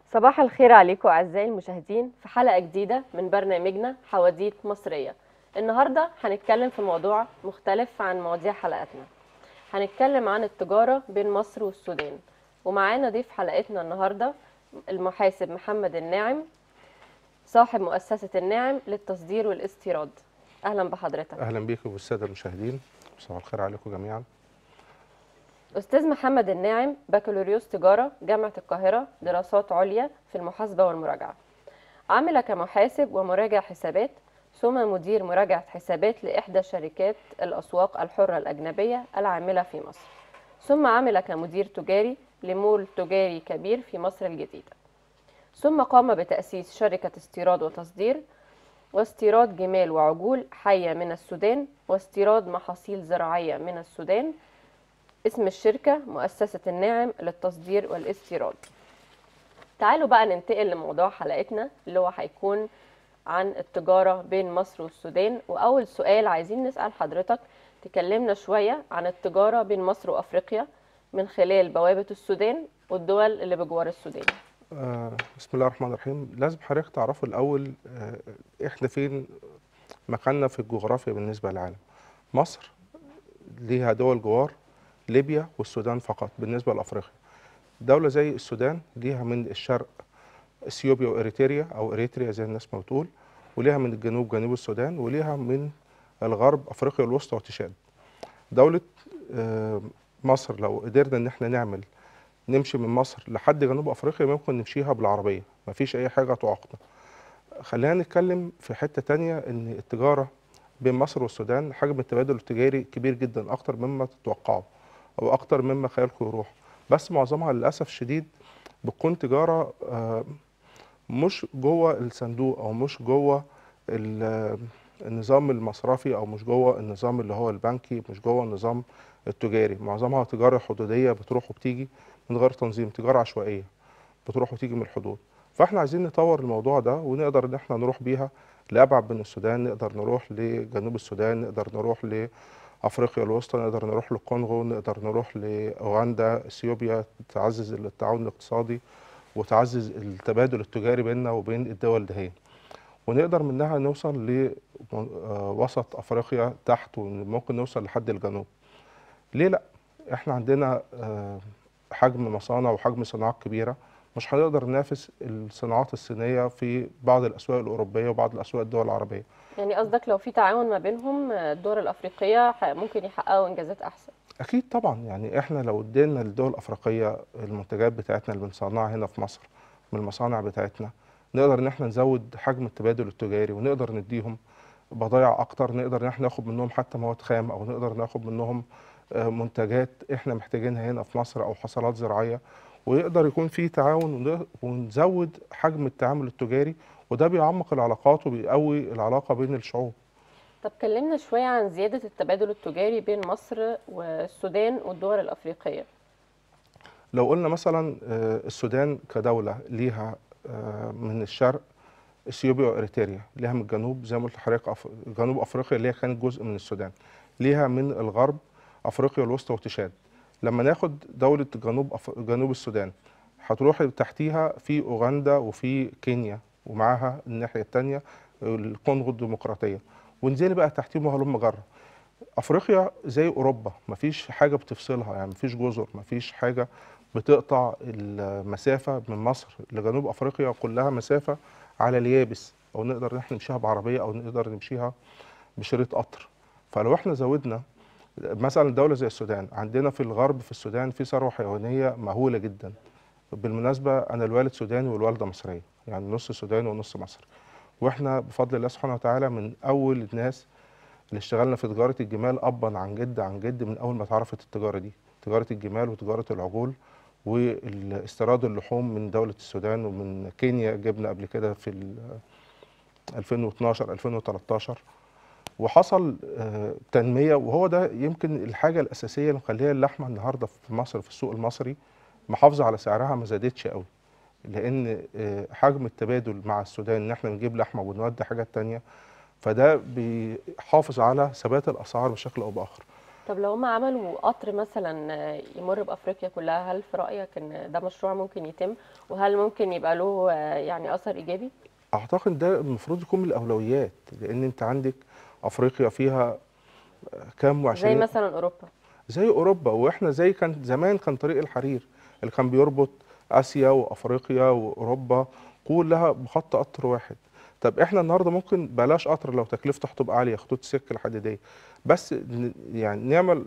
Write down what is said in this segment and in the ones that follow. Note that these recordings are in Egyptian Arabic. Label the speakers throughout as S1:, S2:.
S1: صباح الخير عليكم أعزائي المشاهدين في حلقة جديدة من برنامجنا حواديت مصرية النهاردة هنتكلم في موضوع مختلف عن مواضيع حلقتنا هنتكلم عن التجارة بين مصر والسودان ومعانا ضيف حلقتنا النهاردة المحاسب محمد الناعم صاحب مؤسسة الناعم للتصدير والاستيراد أهلا بحضرتك
S2: اهلا بيكم والساده المشاهدين صباح الخير عليكم جميعا
S1: أستاذ محمد الناعم بكالوريوس تجارة جامعة القاهرة دراسات عليا في المحاسبة والمراجعة عمل كمحاسب ومراجع حسابات ثم مدير مراجعة حسابات لإحدى شركات الأسواق الحرة الأجنبية العاملة في مصر ثم عمل كمدير تجاري لمول تجاري كبير في مصر الجديدة ثم قام بتأسيس شركة استيراد وتصدير واستيراد جمال وعجول حية من السودان واستيراد محاصيل زراعية من السودان اسم الشركة مؤسسة الناعم للتصدير والاستيراد تعالوا بقى ننتقل لموضوع حلقتنا اللي هو هيكون عن التجارة بين مصر والسودان وأول سؤال عايزين نسأل حضرتك تكلمنا شوية عن التجارة بين مصر وأفريقيا من خلال بوابة السودان والدول اللي بجوار السودان
S2: آه بسم الله الرحمن الرحيم لازم حضرتك تعرفوا الاول آه احنا فين مكاننا في الجغرافيا بالنسبه للعالم مصر ليها دول جوار ليبيا والسودان فقط بالنسبه لافريقيا دوله زي السودان ليها من الشرق اثيوبيا واريتريا او اريتريا زي الناس ما بتقول وليها من الجنوب جنوب السودان وليها من الغرب افريقيا الوسطى وتشاد دوله آه مصر لو قدرنا ان احنا نعمل نمشي من مصر لحد جنوب افريقيا ممكن نمشيها بالعربيه مفيش اي حاجه تعوقنا خلينا نتكلم في حته تانية ان التجاره بين مصر والسودان حجم التبادل التجاري كبير جدا اكتر مما تتوقعوا او اكتر مما خيالكم يروح بس معظمها للاسف الشديد بتكون تجاره آه، مش جوه الصندوق او مش جوه ال- النظام المصرفي او مش جوه النظام اللي هو البنكي مش جوه النظام التجاري معظمها تجاره حدوديه بتروح وبتيجي من غير تنظيم تجاره عشوائيه بتروح وتيجي من الحدود فاحنا عايزين نطور الموضوع ده ونقدر ان احنا نروح بيها لابعد من السودان نقدر نروح لجنوب السودان نقدر نروح لافريقيا الوسطى نقدر نروح للكونغو نقدر نروح لاوغندا اثيوبيا تعزز التعاون الاقتصادي وتعزز التبادل التجاري بيننا وبين الدول دهية ونقدر منها نوصل لوسط افريقيا تحت وممكن نوصل لحد الجنوب ليه لا احنا عندنا آه، حجم مصانع وحجم صناعات كبيره مش هنقدر ننافس الصناعات الصينيه في بعض الاسواق الاوروبيه وبعض الاسواق الدول العربيه
S1: يعني قصدك لو في تعاون ما بينهم الدول الأفريقية ح- ممكن يحققوا إنجازات أحسن
S2: اكيد طبعا يعني احنا لو ادينا للدول الافريقيه المنتجات بتاعتنا اللي بنصنعها هنا في مصر من المصانع بتاعتنا نقدر ان احنا نزود حجم التبادل التجاري ونقدر نديهم بضائع اكتر نقدر ان احنا ناخد منهم حتى مواد خام او نقدر ناخد منهم آه، منتجات احنا محتاجينها هنا في مصر او حصلات زراعيه ويقدر يكون في تعاون ون- ونزود حجم التعامل التجاري وده بيعمق العلاقات وبيقوي العلاقه بين الشعوب
S1: طب كلمنا شوية عن زيادة التبادل التجاري بين مصر والسودان والدول الأفريقية
S2: لو قلنا مثلا آه، السودان كدولة ليها آه، من الشرق اثيوبيا واريتريا ليها من الجنوب زي ما قلت لحضرتك أف... جنوب افريقيا اللي هي كانت جزء من السودان ليها من الغرب افريقيا الوسطى وتشاد لما ناخد دولة جنوب أف... جنوب السودان هتروح تحتيها في اوغندا وفي كينيا ومعاها الناحية التانية الكونغو الديمقراطية وانزلي بقى تحتيهم وهلم جرة افريقيا زي اوروبا مفيش حاجه بتفصلها يعني مفيش جزر مفيش حاجه بتقطع المسافه من مصر لجنوب افريقيا كلها مسافه على اليابس او نقدر ان احنا نمشيها بعربيه او نقدر نمشيها بشريط قطر فلو احنا زودنا مثلا دوله زي السودان عندنا في الغرب في السودان في ثروه حيوانيه مهوله جدا بالمناسبه انا الوالد سوداني والوالده مصريه يعني نص سوداني ونص مصري واحنا بفضل الله سبحانه وتعالى من اول الناس اللي اشتغلنا في تجارة الجمال أبا عن جد عن جد من أول ما اتعرفت التجارة دي تجارة الجمال وتجارة العجول واستيراد اللحوم من دولة السودان ومن كينيا جبنا قبل كده في ال 2012 2013 وحصل آه، تنمية وهو ده يمكن الحاجة الأساسية اللي مخليها اللحمة النهاردة في مصر في السوق المصري محافظة على سعرها ما زادتش قوي لأن آه، حجم التبادل مع السودان إن احنا بنجيب لحمة ونودي حاجات تانية فده بيحافظ على ثبات الاسعار بشكل او باخر
S1: طب لو هم عملوا قطر مثلا آه، يمر بافريقيا كلها هل في رايك ان ده مشروع ممكن يتم وهل ممكن يبقى له آه، يعني اثر ايجابي
S2: اعتقد ده المفروض يكون من الاولويات لان انت عندك افريقيا فيها كام
S1: زي
S2: وعشرين
S1: مثلا اوروبا
S2: زي اوروبا واحنا زي كان زمان كان طريق الحرير اللي كان بيربط اسيا وافريقيا واوروبا كلها بخط قطر واحد طب احنا النهارده ممكن بلاش قطر لو تكلفته هتبقى عاليه خطوط السكه الحديديه بس ن- يعني نعمل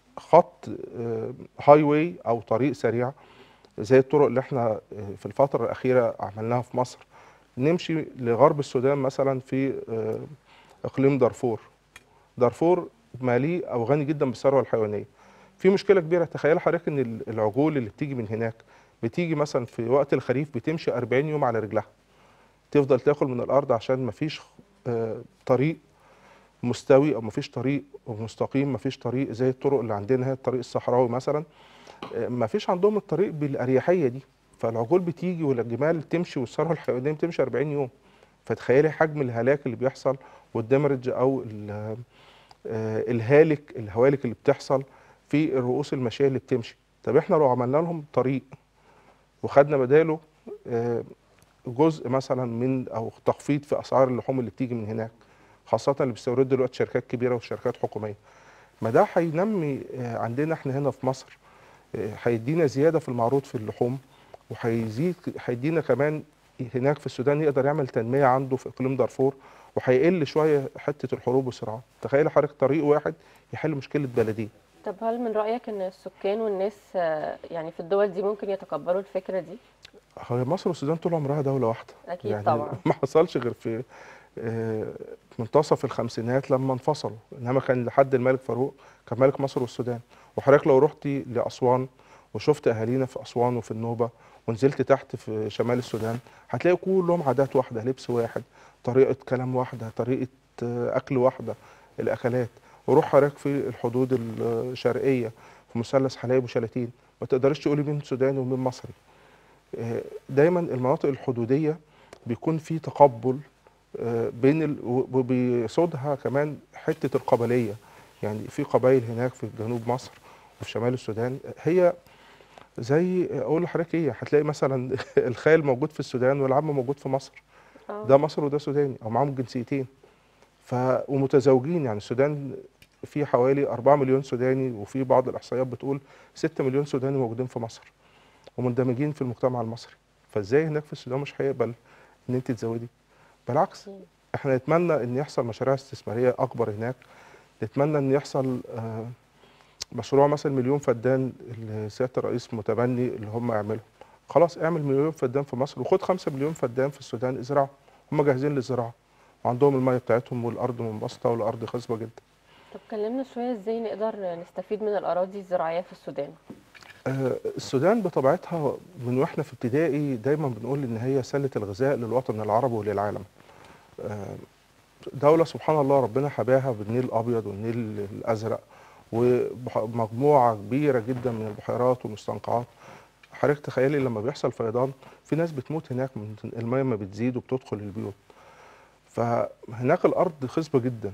S2: خط آه، هاي واي او طريق سريع زي الطرق اللي احنا آه، في الفتره الاخيره عملناها في مصر نمشي لغرب السودان مثلا في آه، اقليم دارفور دارفور مالي او غني جدا بالثروه الحيوانيه في مشكله كبيره تخيل حضرتك ان ال- العجول اللي بتيجي من هناك بتيجي مثلا في وقت الخريف بتمشي 40 يوم على رجلها تفضل تاكل من الارض عشان مفيش آه، طريق مستوي او مفيش طريق مستقيم مفيش طريق زي الطرق اللي عندنا هي الطريق الصحراوي مثلا آه، مفيش عندهم الطريق بالاريحيه دي فالعجول بتيجي والجمال تمشي والثروه الحيوانيه بتمشي 40 يوم فتخيلي حجم الهلاك اللي بيحصل والدمرج او ال- آه، الهالك الهوالك اللي بتحصل في الرؤوس الماشيه اللي بتمشي طب احنا لو عملنا لهم طريق وخدنا بداله آه، جزء مثلا من او تخفيض في اسعار اللحوم اللي بتيجي من هناك خاصه اللي بيستوردوا دلوقتي شركات كبيره وشركات حكوميه ما ده هينمي آه، عندنا احنا هنا في مصر آه، هيدينا زياده في المعروض في اللحوم وهيزيد هيدينا كمان هناك في السودان يقدر يعمل تنميه عنده في اقليم دارفور وهيقل شويه حته الحروب والصراعات تخيل حضرتك طريق واحد يحل مشكله بلدين
S1: طب هل من رايك ان السكان والناس آه، يعني في الدول دي ممكن يتقبلوا الفكره دي
S2: هي مصر والسودان طول عمرها دوله واحده
S1: اكيد
S2: يعني
S1: طبعا
S2: ما حصلش غير في آه، منتصف الخمسينات لما انفصلوا انما كان لحد الملك فاروق كان ملك مصر والسودان وحضرتك لو رحتي لاسوان وشفت اهالينا في اسوان وفي النوبه ونزلت تحت في شمال السودان هتلاقي كلهم عادات واحده لبس واحد طريقه كلام واحده طريقه آه، اكل واحده الاكلات وروح حضرتك في الحدود الشرقيه في مثلث حلايب وشلاتين ما تقدرش تقولي مين سوداني ومين مصري آه، دايما المناطق الحدوديه بيكون في تقبل آه، بين ال... وبيصودها كمان حته القبليه يعني في قبائل هناك في جنوب مصر وفي شمال السودان هي زي اقول لحضرتك ايه هتلاقي مثلا الخال موجود في السودان والعم موجود في مصر
S1: آه.
S2: ده مصر وده سوداني او معاهم جنسيتين ف ومتزوجين يعني السودان في حوالي 4 مليون سوداني وفي بعض الاحصائيات بتقول 6 مليون سوداني موجودين في مصر ومندمجين في المجتمع المصري فازاي هناك في السودان مش هيقبل ان انت تزودي بالعكس
S1: أكيد.
S2: احنا نتمنى ان يحصل مشاريع استثماريه اكبر هناك نتمنى ان يحصل آه، مشروع مثلا مليون فدان اللي سياده الرئيس متبني اللي هم يعملوا خلاص اعمل مليون فدان في مصر وخد خمسة مليون فدان في السودان ازرعوا هم جاهزين للزراعه وعندهم الميه بتاعتهم والارض منبسطه والارض خصبه جدا
S1: طب كلمنا شويه ازاي نقدر نستفيد من الاراضي الزراعيه في السودان
S2: آه، السودان بطبيعتها من واحنا في ابتدائي دايما بنقول ان هي سله الغذاء للوطن العربي وللعالم آه، دولة سبحان الله ربنا حباها بالنيل الأبيض والنيل الأزرق ومجموعة كبيرة جدا من البحيرات والمستنقعات حضرتك تخيلي لما بيحصل فيضان في ناس بتموت هناك من المية ما بتزيد وبتدخل البيوت فهناك الأرض خصبة جدا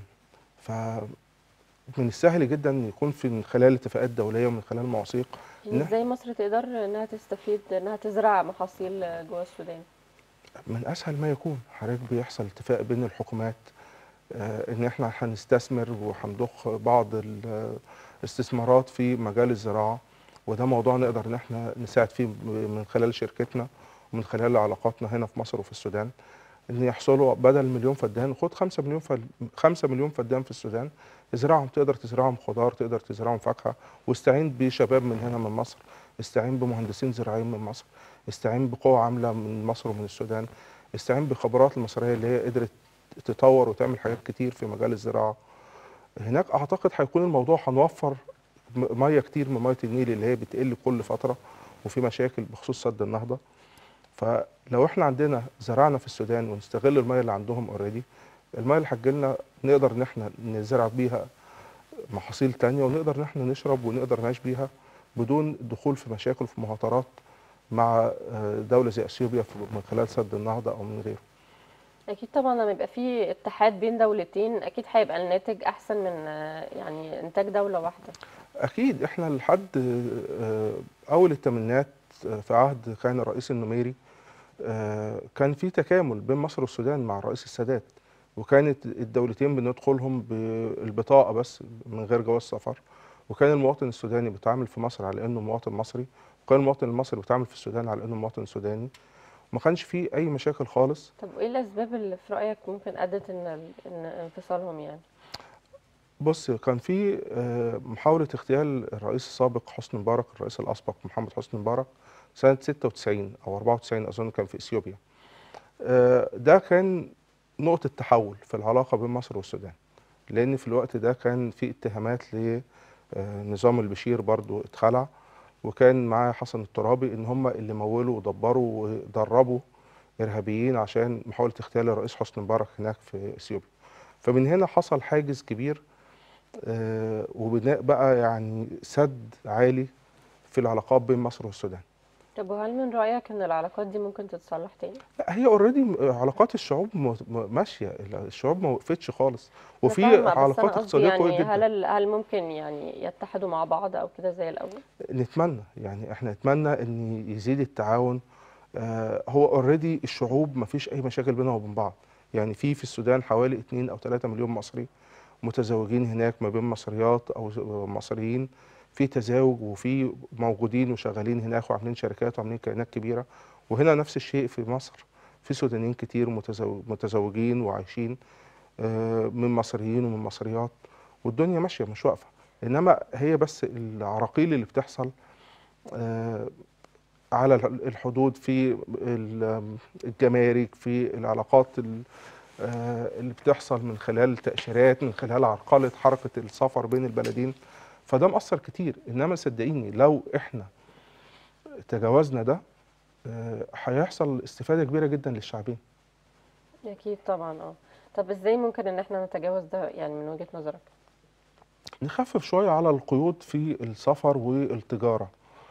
S2: فمن السهل جدا إن يكون في من خلال اتفاقات دولية ومن خلال مواثيق
S1: يعني
S2: نعم.
S1: ازاي مصر تقدر انها تستفيد انها تزرع محاصيل جوه السودان
S2: من اسهل ما يكون حضرتك بيحصل اتفاق بين الحكومات آه، ان احنا هنستثمر وهنضخ بعض الاستثمارات في مجال الزراعه وده موضوع نقدر ان احنا نساعد فيه من خلال شركتنا ومن خلال علاقاتنا هنا في مصر وفي السودان ان يحصلوا بدل مليون فدان خد 5 مليون فل... 5 مليون فدان في السودان ازرعهم تقدر تزرعهم خضار تقدر تزرعهم فاكهه واستعين بشباب من هنا من مصر استعين بمهندسين زراعيين من مصر استعين بقوة عاملة من مصر ومن السودان استعين بالخبرات المصرية اللي هي قدرت تطور وتعمل حاجات كتير في مجال الزراعة هناك أعتقد هيكون الموضوع هنوفر م- مية كتير من مية النيل اللي هي بتقل كل فترة وفي مشاكل بخصوص سد النهضة فلو احنا عندنا زرعنا في السودان ونستغل المية اللي عندهم اوريدي المية اللي هتجيلنا نقدر ان احنا نزرع بيها محاصيل تانية ونقدر ان احنا نشرب ونقدر نعيش بيها بدون الدخول في مشاكل في مهاترات مع آه، دولة زي اثيوبيا في- من خلال سد النهضة او من غيره
S1: اكيد طبعا لما يبقى في اتحاد بين دولتين اكيد هيبقى الناتج احسن من آه، يعني انتاج دولة واحدة
S2: اكيد احنا لحد آه، اول الثمانينات آه، في عهد كان الرئيس النميري آه، كان في تكامل بين مصر والسودان مع الرئيس السادات وكانت الدولتين بندخلهم بالبطاقه بس من غير جواز سفر وكان المواطن السوداني بيتعامل في مصر على انه مواطن مصري وكان المواطن المصري بيتعامل في السودان على انه مواطن سوداني وما كانش فيه اي مشاكل خالص
S1: طب وايه الاسباب اللي في رأيك ممكن ادت ان ال- ان انفصالهم يعني
S2: بص كان في آه، محاولة اغتيال الرئيس السابق حسني مبارك الرئيس الأسبق محمد حسني مبارك سنة 96 أو 94 أظن كان في إثيوبيا آه، ده كان نقطة تحول في العلاقة بين مصر والسودان لأن في الوقت ده كان في اتهامات لنظام البشير برضو اتخلع وكان معاه حسن الترابي إن هم اللي مولوا ودبروا ودربوا إرهابيين عشان محاولة اغتيال الرئيس حسني مبارك هناك في إثيوبيا فمن هنا حصل حاجز كبير آه، وبناء بقى يعني سد عالي في العلاقات بين مصر والسودان
S1: طب وهل من رأيك ان العلاقات دي ممكن تتصلح تاني
S2: لا هي اوريدي علاقات الشعوب م- م- ماشيه الشعوب ما وقفتش خالص
S1: أنا
S2: وفي
S1: فاهمة، بس
S2: علاقات
S1: أنا قصدي
S2: اقتصاديه قويه
S1: يعني هل
S2: جدا
S1: ال- هل ممكن يعني يتحدوا مع بعض او كده زي الاول
S2: نتمنى يعني احنا نتمنى ان يزيد التعاون آه، هو اوريدي الشعوب ما فيش اي مشاكل بينها وبين بعض يعني في في السودان حوالي 2 او 3 مليون مصري متزوجين هناك ما بين مصريات او ز- مصريين في تزاوج وفي موجودين وشغالين هناك وعاملين شركات وعاملين كيانات كبيره وهنا نفس الشيء في مصر في سودانيين كتير متزو- متزوجين وعايشين آه، من مصريين ومن مصريات والدنيا ماشيه مش واقفه انما هي بس العراقيل اللي بتحصل آه، على الح- الحدود في ال- الجمارك في العلاقات ال- آه، اللي بتحصل من خلال تأشيرات من خلال عرقلة حركة السفر بين البلدين فده مأثر كتير إنما صدقيني لو إحنا تجاوزنا ده آه، هيحصل استفادة كبيرة جدا للشعبين
S1: اكيد طبعا اه طب ازاي ممكن ان احنا نتجاوز ده يعني من وجهة نظرك
S2: نخفف شوية على القيود في السفر والتجارة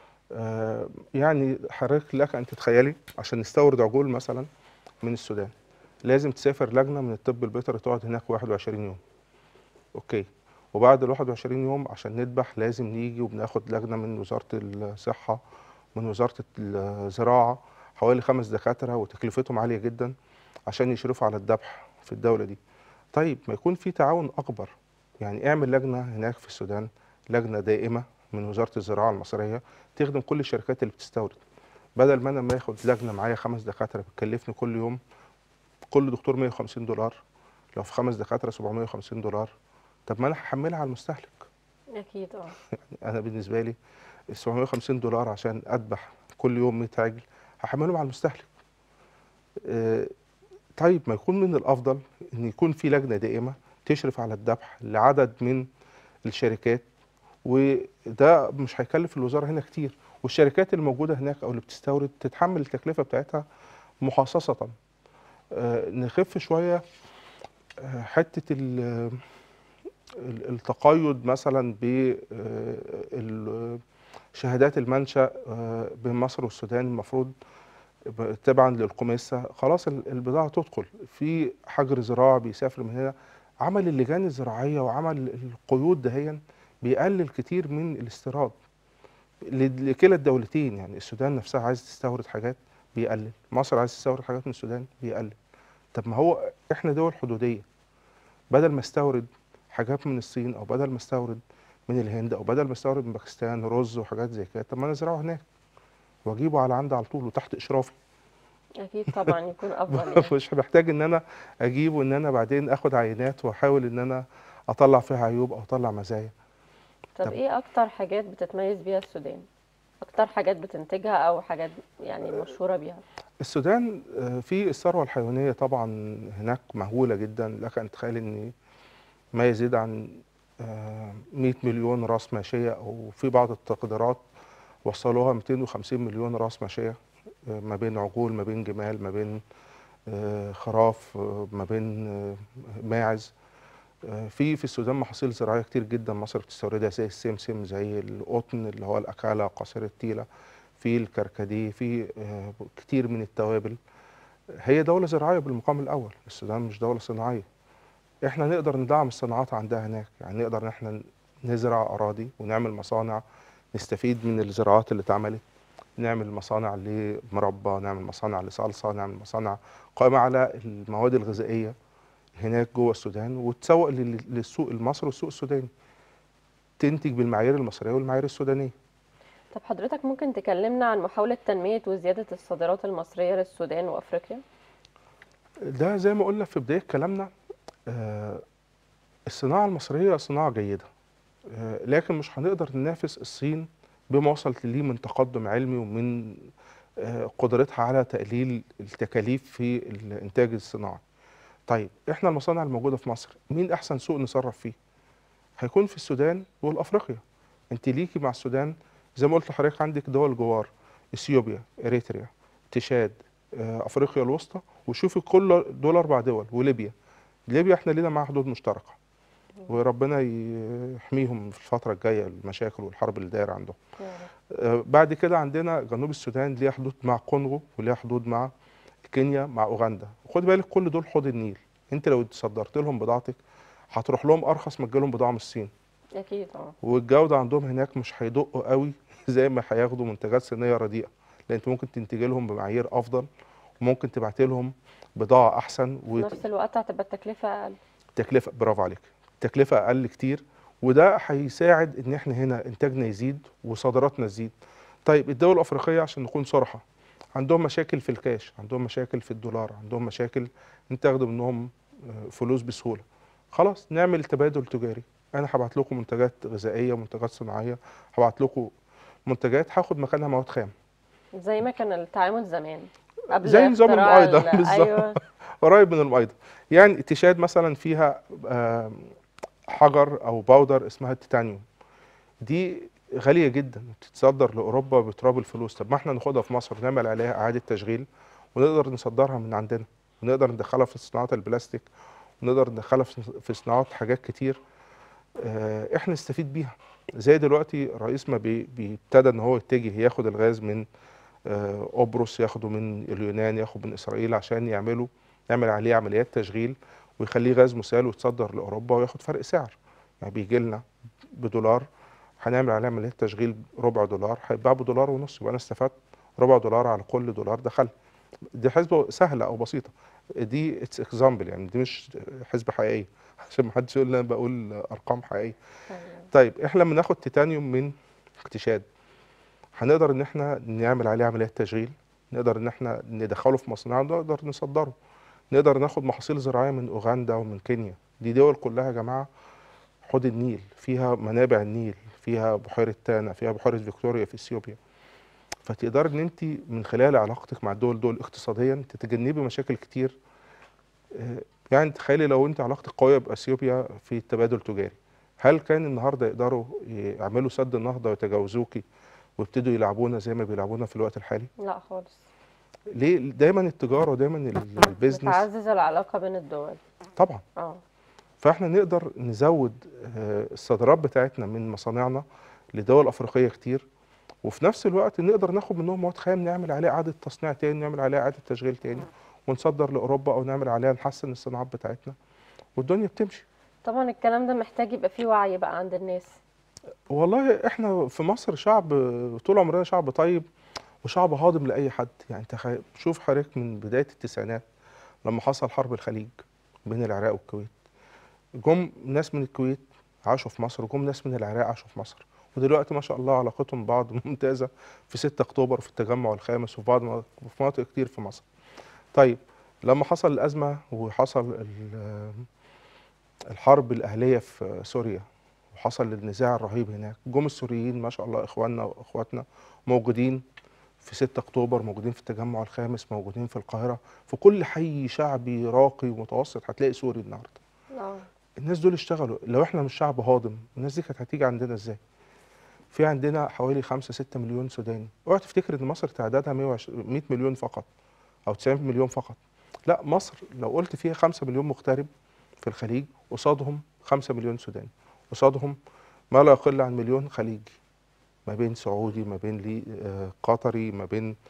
S2: آه، يعني حضرتك لك أن تتخيلي عشان نستورد عجول مثلا من السودان لازم تسافر لجنة من الطب البيطري تقعد هناك 21 يوم أوكي وبعد ال 21 يوم عشان نذبح لازم نيجي وبناخد لجنة من وزارة الصحة من وزارة الزراعة حوالي خمس دكاترة وتكلفتهم عالية جدا عشان يشرفوا على الذبح في الدولة دي طيب ما يكون في تعاون أكبر يعني اعمل لجنة هناك في السودان لجنة دائمة من وزارة الزراعة المصرية تخدم كل الشركات اللي بتستورد بدل ما انا ما اخد لجنة معايا خمس دكاترة بتكلفني كل يوم كل دكتور 150 دولار لو في خمس دكاترة 750 دولار طب ما انا هحملها على المستهلك
S1: اكيد اه
S2: انا بالنسبة لي ال 750 دولار عشان اذبح كل يوم 100 عجل هحملهم على المستهلك آه، طيب ما يكون من الافضل ان يكون في لجنه دائمه تشرف على الذبح لعدد من الشركات وده مش هيكلف الوزاره هنا كتير والشركات اللي موجوده هناك او اللي بتستورد تتحمل التكلفه بتاعتها محاصصه آه، نخف شويه آه، حته ال- ال- التقيد مثلا بشهادات المنشأ آه، بين مصر والسودان المفروض ب- تبعا للقميصة خلاص ال- البضاعة تدخل في حجر زراعي بيسافر من هنا عمل اللجان الزراعية وعمل القيود دهيا بيقلل كتير من الاستيراد ل- لكلا الدولتين يعني السودان نفسها عايز تستورد حاجات بيقلل مصر عايز تستورد حاجات من السودان بيقلل طب ما هو احنا دول حدودية بدل ما استورد حاجات من الصين او بدل ما استورد من الهند او بدل ما استورد من باكستان رز وحاجات زي كده طب ما انا ازرعه هناك واجيبه على عندي على طول وتحت اشرافي
S1: اكيد طبعا يكون افضل يعني
S2: مش محتاج ان انا اجيبه ان انا بعدين اخد عينات واحاول ان انا اطلع فيها عيوب او اطلع مزايا
S1: طب
S2: طب-
S1: ايه اكتر حاجات بتتميز بيها السودان اكتر حاجات بتنتجها او حاجات يعني مشهورة بيها
S2: السودان آه، في الثروه الحيوانيه طبعا هناك مهوله جدا لك ان تتخيل ان ما يزيد عن آه، 100 مليون راس ماشيه او في بعض التقديرات وصلوها 250 مليون راس ماشيه آه، ما بين عجول ما بين جمال ما بين آه، خراف آه، ما بين آه، ماعز آه، في في السودان محاصيل زراعيه كتير جدا مصر بتستوردها زي السمسم زي القطن اللي هو الاكاله قصير التيله في الكركديه في آه، كتير من التوابل هي دوله زراعيه بالمقام الاول السودان مش دوله صناعيه احنا نقدر ندعم الصناعات عندها هناك يعني نقدر ان احنا نزرع اراضي ونعمل مصانع نستفيد من الزراعات اللي اتعملت نعمل مصانع لمربى نعمل مصانع لصلصه نعمل مصانع قائمه على المواد الغذائيه هناك جوه السودان وتسوق لل- للسوق المصري والسوق السوداني تنتج بالمعايير المصريه والمعايير السودانيه
S1: طب حضرتك ممكن تكلمنا عن محاولة تنمية وزيادة الصادرات المصرية للسودان وأفريقيا؟
S2: ده زي ما قلنا في بداية كلامنا آه، الصناعة المصرية صناعة جيدة آه، لكن مش هنقدر ننافس الصين بما وصلت ليه من تقدم علمي ومن آه، قدرتها على تقليل التكاليف في الإنتاج الصناعي طيب احنا المصانع الموجودة في مصر مين أحسن سوق نصرف فيه؟ هيكون في السودان والأفريقيا انت ليكي مع السودان زي ما قلت لحضرتك عندك دول جوار اثيوبيا اريتريا تشاد آه، افريقيا الوسطى وشوفي كل دول اربع دول وليبيا ليبيا احنا لينا معاها حدود مشتركه وربنا يحميهم في الفتره الجايه المشاكل والحرب اللي دايره عندهم آه، بعد كده عندنا جنوب السودان ليها حدود مع كونغو وليها حدود مع كينيا مع اوغندا خد بالك كل دول حوض النيل انت لو صدرت لهم بضاعتك هتروح لهم ارخص ما تجيلهم بضاعه من الصين
S1: أكيد اه
S2: والجوده عندهم هناك مش هيدقوا قوي زي ما هياخدوا منتجات صينيه رديئه لان انت ممكن تنتج لهم بمعايير افضل وممكن تبعت لهم بضاعه احسن
S1: في نفس الوقت هتبقى التكلفة أقل
S2: وتكلفه برافو عليك تكلفه اقل كتير وده هيساعد ان احنا هنا انتاجنا يزيد وصادراتنا تزيد طيب الدول الافريقيه عشان نكون صراحه عندهم مشاكل في الكاش عندهم مشاكل في الدولار عندهم مشاكل ان تاخدوا منهم آه، فلوس بسهوله خلاص نعمل تبادل تجاري انا هبعت لكم منتجات غذائيه ومنتجات صناعيه هبعت لكم منتجات هاخد مكانها مواد خام
S1: زي ما كان التعامل زمان قبل
S2: زي نظام
S1: اختراع
S2: المؤايضة
S1: ال-
S2: بالظبط.
S1: أيوه
S2: قريب من المؤيده يعني تشاد مثلا فيها آم، حجر او باودر اسمها التيتانيوم دي غاليه جدا بتتصدر لاوروبا بتراب الفلوس طب ما احنا ناخدها في مصر ونعمل عليها اعاده تشغيل ونقدر نصدرها من عندنا ونقدر ندخلها في صناعه البلاستيك ونقدر ندخلها في في صناعات حاجات كتير آه، احنا نستفيد بيها زي دلوقتي الرئيس ما بي- بيبتدى ان هو يتجه ياخد الغاز من آه، قبرص ياخده من اليونان ياخد من اسرائيل عشان يعملوا يعمل عليه عمليات تشغيل ويخليه غاز مسال ويتصدر لاوروبا وياخد فرق سعر يعني بيجي لنا بدولار هنعمل عليه عمليات تشغيل ربع دولار هيتباع بدولار ونص يبقى انا استفدت ربع دولار على كل دولار دخل دي حسبه سهله او بسيطه دي اتس اكزامبل يعني دي مش حسبه حقيقيه عشان ما حدش يقول لي انا بقول ارقام حقيقيه
S1: أيوه.
S2: طيب احنا لما ناخد تيتانيوم من اكتشاد هنقدر ان احنا نعمل عليه عمليات تشغيل نقدر ان احنا ندخله في مصنعنا نقدر نصدره نقدر ناخد محاصيل زراعيه من اوغندا ومن كينيا دي دول كلها يا جماعه حوض النيل فيها منابع النيل فيها بحيره تانا فيها بحيره فيكتوريا في اثيوبيا فتقدر ان انت من خلال علاقتك مع الدول دول اقتصاديا تتجنبي مشاكل كتير آه، يعني تخيلي لو انت علاقتك قويه باثيوبيا في التبادل التجاري هل كان النهارده يقدروا يعملوا سد النهضه ويتجاوزوكي ويبتدوا يلعبونا زي ما بيلعبونا في الوقت الحالي
S1: لا خالص
S2: ليه دايما التجاره ودايما ال- البيزنس
S1: بتعزز العلاقة بين الدول
S2: طبعا
S1: اه
S2: فاحنا نقدر نزود آه، الصادرات بتاعتنا من مصانعنا لدول افريقيه كتير وفي نفس الوقت نقدر ناخد منهم مواد خام نعمل عليها اعاده تصنيع تاني نعمل عليها اعاده تشغيل تاني ونصدر لاوروبا او نعمل عليها نحسن الصناعات بتاعتنا والدنيا بتمشي
S1: طبعا الكلام ده محتاج يبقى فيه وعي بقى عند الناس
S2: والله احنا في مصر شعب طول عمرنا شعب طيب وشعب هاضم لاي حد يعني تخيل شوف حضرتك من بدايه التسعينات لما حصل حرب الخليج بين العراق والكويت جم ناس من الكويت عاشوا في مصر وجم ناس من العراق عاشوا في مصر ودلوقتي ما شاء الله علاقتهم ببعض ممتازه في 6 اكتوبر وفي التجمع الخامس وفي بعض وفي مناطق كتير في مصر. طيب لما حصل الازمه وحصل ال- الحرب الاهليه في سوريا وحصل النزاع الرهيب هناك جم السوريين ما شاء الله اخواننا واخواتنا موجودين في 6 اكتوبر موجودين في التجمع الخامس موجودين في القاهره في كل حي شعبي راقي ومتوسط هتلاقي سوري النهارده
S1: اه
S2: الناس دول اشتغلوا لو احنا مش شعب هاضم الناس دي كانت هتيجي عندنا ازاي في عندنا حوالي 5 6 مليون سوداني اوعى تفتكر ان مصر تعدادها 120 100 مليون فقط او 90 مليون فقط لا مصر لو قلت فيها 5 مليون مغترب في الخليج قصادهم 5 مليون سوداني قصادهم ما لا يقل عن مليون خليجي ما بين سعودي ما بين لي آه، قطري ما بين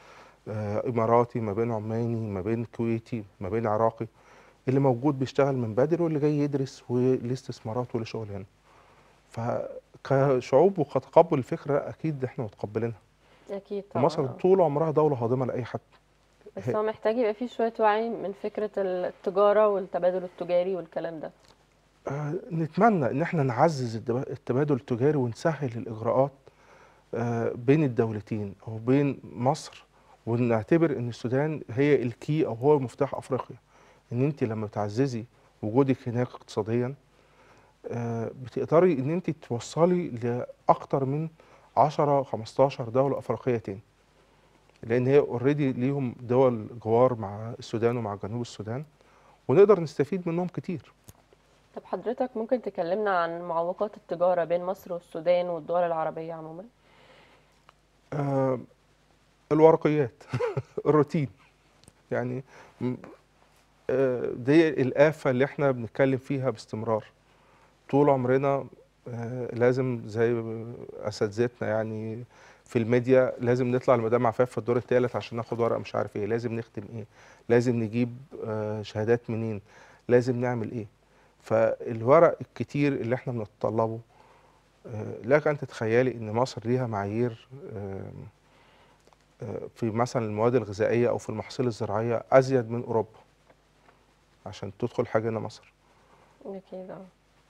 S2: آه، اماراتي ما بين عماني ما بين كويتي ما بين عراقي اللي موجود بيشتغل من بدري واللي جاي يدرس وليه استثمارات وليه شغل هنا فكشعوب وكتقبل الفكره اكيد احنا متقبلينها
S1: اكيد طبعا
S2: ومصر
S1: آه.
S2: طول عمرها دوله هاضمه لاي حد
S1: بس هو محتاج يبقى فيه شوية وعي من فكرة التجارة والتبادل التجاري والكلام ده
S2: آه، نتمنى ان احنا نعزز الدب- التبادل التجاري ونسهل الاجراءات آه، بين الدولتين او بين مصر ونعتبر ان السودان هي الكي او هو مفتاح افريقيا ان انت لما تعززي وجودك هناك اقتصاديا آه، بتقدري ان انت توصلي لاكتر من 10 15 دوله افريقيه تاني لان هي اوريدي ليهم دول جوار مع السودان ومع جنوب السودان ونقدر نستفيد منهم كتير
S1: طب حضرتك ممكن تكلمنا عن معوقات التجارة بين مصر والسودان والدول العربية عموما
S2: آه، الورقيات الروتين يعني م- آه، دي الآفة اللي احنا بنتكلم فيها باستمرار طول عمرنا آه، لازم زي أساتذتنا يعني في الميديا لازم نطلع لمدام عفاف في الدور الثالث عشان ناخد ورقة مش عارف ايه لازم نختم ايه لازم نجيب آه، شهادات منين لازم نعمل ايه فالورق الكتير اللي احنا بنتطلبه آه، لك أن تتخيلي إن مصر ليها معايير آم، آه، في مثلا المواد الغذائية أو في المحاصيل الزراعية أزيد من أوروبا عشان تدخل حاجة هنا مصر
S1: اكيد اه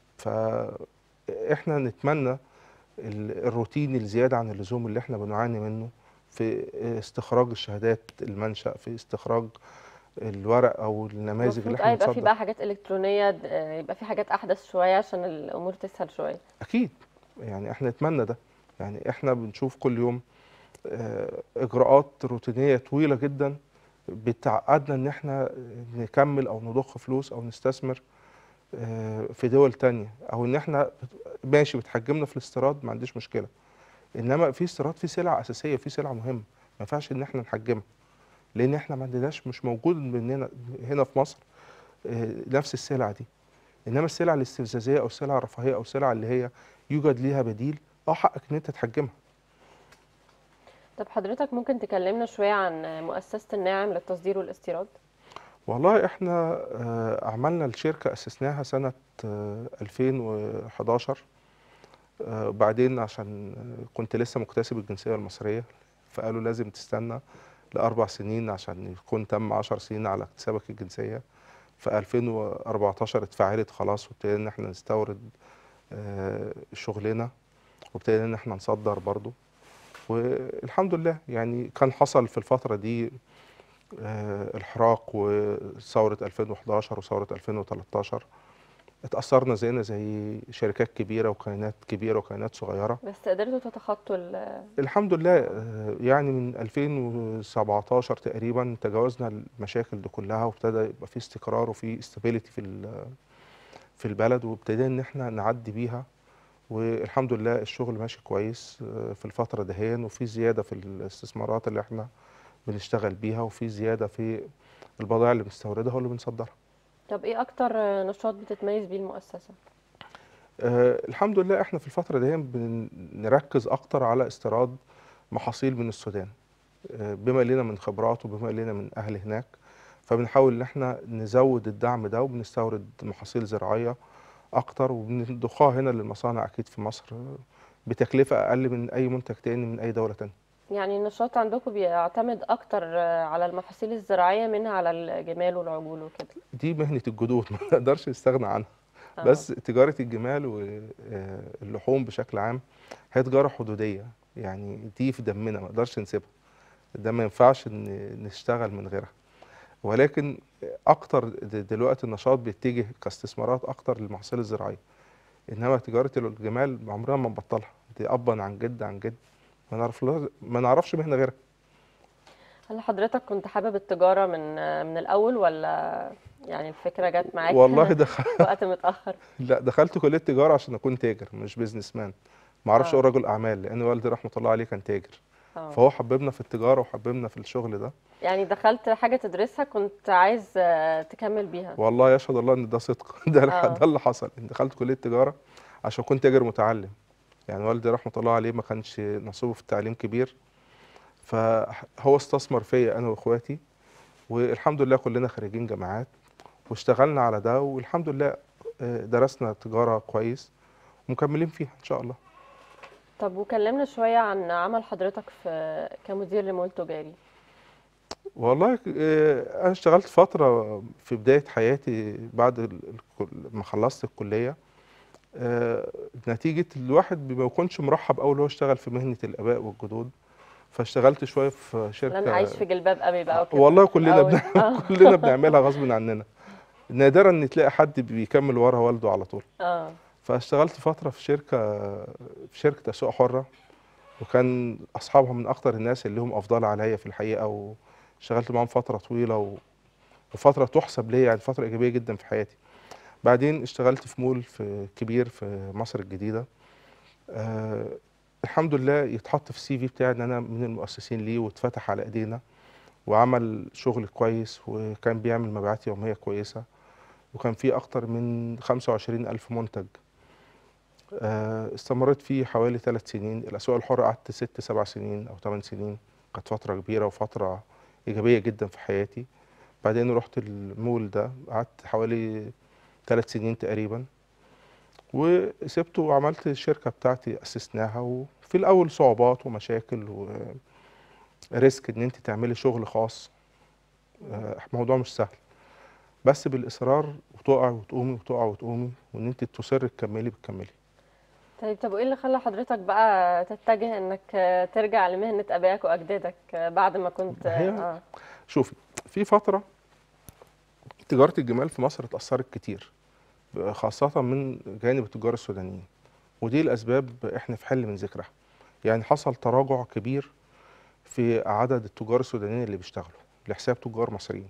S2: فإحنا نتمنى ال- الروتين الزيادة عن اللزوم اللي إحنا بنعاني منه في استخراج الشهادات المنشأ في استخراج الورق أو النماذج اللي
S1: المفروض
S2: إحنا
S1: اه يبقى في
S2: بنصدر
S1: بقى حاجات إلكترونية د- آه، يبقى في حاجات أحدث شوية عشان الأمور تسهل شوية
S2: اكيد يعني احنا نتمنى ده يعني احنا بنشوف كل يوم آه، اجراءات روتينيه طويله جدا بتعقدنا ان احنا نكمل او نضخ فلوس او نستثمر آه، في دول تانية او ان احنا بت- ماشي بتحجمنا في الاستيراد ما عنديش مشكله انما في استيراد في سلع اساسيه في سلع مهمه ما ينفعش ان احنا نحجمها لان احنا ما عندناش مش موجود مننا هنا في مصر آه، نفس السلع دي انما السلع الاستفزازيه او السلع الرفاهيه او السلع اللي هي يوجد ليها بديل اه حقك ان انت تحجمها
S1: طب حضرتك ممكن تكلمنا شوية عن مؤسسة الناعم للتصدير والاستيراد
S2: والله احنا آه، عملنا الشركه اسسناها سنه آه، 2011 آه، بعدين عشان آه، كنت لسه مكتسب الجنسيه المصريه فقالوا لازم تستنى لاربع سنين عشان يكون تم 10 سنين على اكتسابك الجنسيه في 2014 اتفعلت خلاص وابتدينا ان احنا نستورد آه، شغلنا وابتدينا ان احنا نصدر برضو والحمد لله يعني كان حصل في الفترة دي آه، الحراق وثورة 2011 وثورة 2013 اتأثرنا زينا زي شركات كبيرة وكيانات كبيرة وكيانات صغيرة
S1: بس قدرتوا تتخطوا ال-
S2: الحمد لله آه، يعني من 2017 تقريبا تجاوزنا المشاكل دي كلها وابتدى يبقى في استقرار وفي استابيليتي في ال- في البلد وابتدينا ان احنا نعدي بيها والحمد لله الشغل ماشي كويس آه، في الفترة دهيا وفي زيادة في الاستثمارات اللي احنا بنشتغل بيها وفي زيادة في البضائع اللي بنستوردها واللي بنصدرها
S1: طب ايه أكتر نشاط بتتميز بيه المؤسسة؟
S2: آه، الحمد لله احنا في الفترة دي بنركز اكتر على استيراد محاصيل من السودان آه، بما لنا من خبرات وبما لنا من اهل هناك فبنحاول ان احنا نزود الدعم ده وبنستورد محاصيل زراعية اكتر وبنضخها هنا للمصانع اكيد في مصر آه، بتكلفة اقل من اي منتج تاني من اي دولة تانية
S1: يعني النشاط عندكم بيعتمد أكتر على المحاصيل الزراعية منها على الجمال والعجول وكده
S2: دي مهنة الجدود ما نقدرش نستغنى عنها
S1: آه.
S2: بس تجارة الجمال واللحوم بشكل عام هي تجارة حدودية يعني دي في دمنا ما نقدرش نسيبها ده ما ينفعش ان نشتغل من غيرها ولكن اكتر د- دلوقتي النشاط بيتجه كاستثمارات اكتر للمحاصيل الزراعية انما تجارة الجمال عمرنا ما نبطلها دي ابا عن جد عن جد ما نعرف ما نعرفش مهنة غيرها
S1: هل حضرتك كنت حابب التجارة من من الأول ولا يعني الفكرة جت معاك
S2: والله ده
S1: في وقت متأخر؟
S2: لا دخلت كلية تجارة عشان أكون تاجر مش بيزنس مان ما أعرفش
S1: آه.
S2: أقول رجل أعمال لأن والدي رحمة الله عليه كان تاجر
S1: اه
S2: فهو حببنا في التجارة وحببنا في الشغل ده
S1: يعني دخلت حاجة تدرسها كنت عايز آه، تكمل بيها
S2: والله يشهد الله إن ده صدق ده الح-
S1: آه.
S2: ده اللي حصل إن دخلت كلية تجارة عشان كنت تاجر متعلم يعني والدي رحمة الله عليه ما كانش نصيبه في التعليم كبير فهو استثمر فيا انا واخواتي والحمد لله كلنا خريجين جامعات واشتغلنا على ده والحمد لله آه، درسنا تجاره كويس ومكملين فيها ان شاء الله
S1: طب وكلمنا شوية عن عمل حضرتك في كمدير لمول تجاري
S2: والله آه، انا اشتغلت فتره في بدايه حياتي بعد ال- الكل- ما خلصت الكليه آه، نتيجه الواحد ما بيكونش مرحب اول هو اشتغل في مهنه الاباء والجدود فاشتغلت شويه في شركه
S1: لن عايش في جلباب ابي بقى وكده
S2: والله
S1: في
S2: كلنا
S1: الأول.
S2: بن...
S1: اه
S2: كلنا بنعملها غصب عننا نادرا ان تلاقي حد بيكمل ورا والده على طول
S1: اه
S2: فاشتغلت فتره في شركه في شركه تسويق حره وكان اصحابها من اكتر الناس اللي هم افضل عليا في الحقيقه واشتغلت معاهم فتره طويله و... وفتره تحسب ليا يعني فتره ايجابيه جدا في حياتي بعدين اشتغلت في مول في كبير في مصر الجديده آه الحمد لله يتحط في السي في بتاعي ان انا من المؤسسين ليه واتفتح على ايدينا وعمل شغل كويس وكان بيعمل مبيعات يوميه كويسه وكان في اكتر من 25 الف منتج آه، استمريت فيه حوالي ثلاث سنين الأسواق الحرة قعدت ست سبع سنين أو ثمان سنين كانت فترة كبيرة وفترة إيجابية جدا في حياتي بعدين رحت المول ده قعدت حوالي ثلاث سنين تقريبا وسبته وعملت الشركة بتاعتي أسسناها وفي الأول صعوبات ومشاكل وريسك إن أنت تعملي شغل خاص آه، موضوع مش سهل بس بالإصرار وتقعي وتقومي وتقعي وتقومي وإن أنت تصري تكملي بتكملي
S1: طيب طب وايه اللي خلى حضرتك بقى تتجه انك آه، ترجع لمهنة ابائك واجدادك آه، بعد ما كنت
S2: هي-
S1: اه
S2: شوفي في فترة تجارة الجمال في مصر اتأثرت كتير خاصة من جانب التجار السودانيين ودي الأسباب احنا في حل من ذكرها يعني حصل تراجع كبير في عدد التجار السودانيين اللي بيشتغلوا لحساب تجار مصريين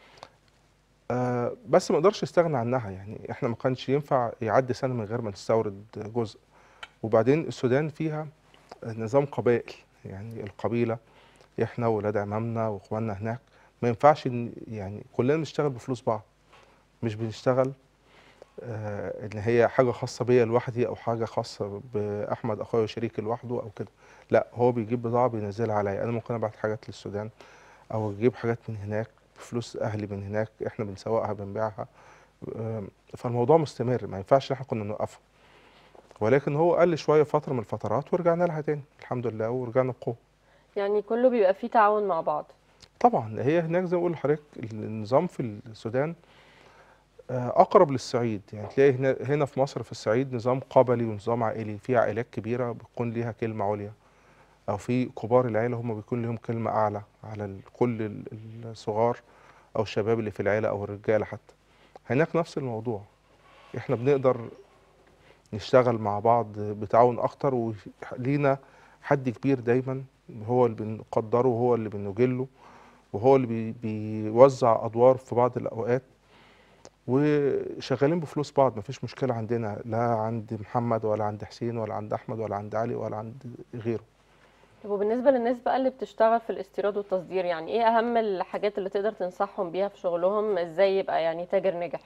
S2: آه بس ما اقدرش استغنى عنها يعني احنا ما كانش ينفع يعدي سنة من غير ما نستورد جزء وبعدين السودان فيها نظام قبائل يعني القبيلة احنا ولاد عمامنا واخواننا هناك ما ينفعش إن يعني كلنا بنشتغل بفلوس بعض مش بنشتغل آه ان هي حاجه خاصه بيا لوحدي او حاجه خاصه باحمد اخويا وشريكي لوحده او كده لا هو بيجيب بضاعه بينزلها عليا انا ممكن ابعت حاجات للسودان او اجيب حاجات من هناك بفلوس اهلي من هناك احنا بنسوقها بنبيعها آم، فالموضوع مستمر ما ينفعش إن احنا كنا نوقفه ولكن هو قل شويه فتره من الفترات ورجعنا لها تاني الحمد لله ورجعنا بقوه
S1: يعني كله بيبقى فيه تعاون مع بعض
S2: طبعا هي هناك زي ما بقول لحضرتك النظام في السودان آه، اقرب للصعيد يعني تلاقي هنا هنا في مصر في الصعيد نظام قبلي ونظام عائلي في عائلات كبيره بتكون ليها كلمه عليا او في كبار العيله هم بيكون لهم كلمه اعلى على ال- كل ال- الصغار او الشباب اللي في العيله او الرجاله حتى هناك نفس الموضوع احنا بنقدر نشتغل مع بعض بتعاون اكتر ولينا حد كبير دايما هو اللي بنقدره وهو اللي بنجله وهو اللي بي بيوزع ادوار في بعض الاوقات وشغالين بفلوس بعض مفيش مشكله عندنا لا عند محمد ولا عند حسين ولا عند احمد ولا عند علي ولا عند غيره
S1: طب وبالنسبة للناس بقى اللي بتشتغل في الاستيراد والتصدير يعني ايه اهم الحاجات اللي تقدر تنصحهم بيها في شغلهم ازاي يبقى يعني تاجر ناجح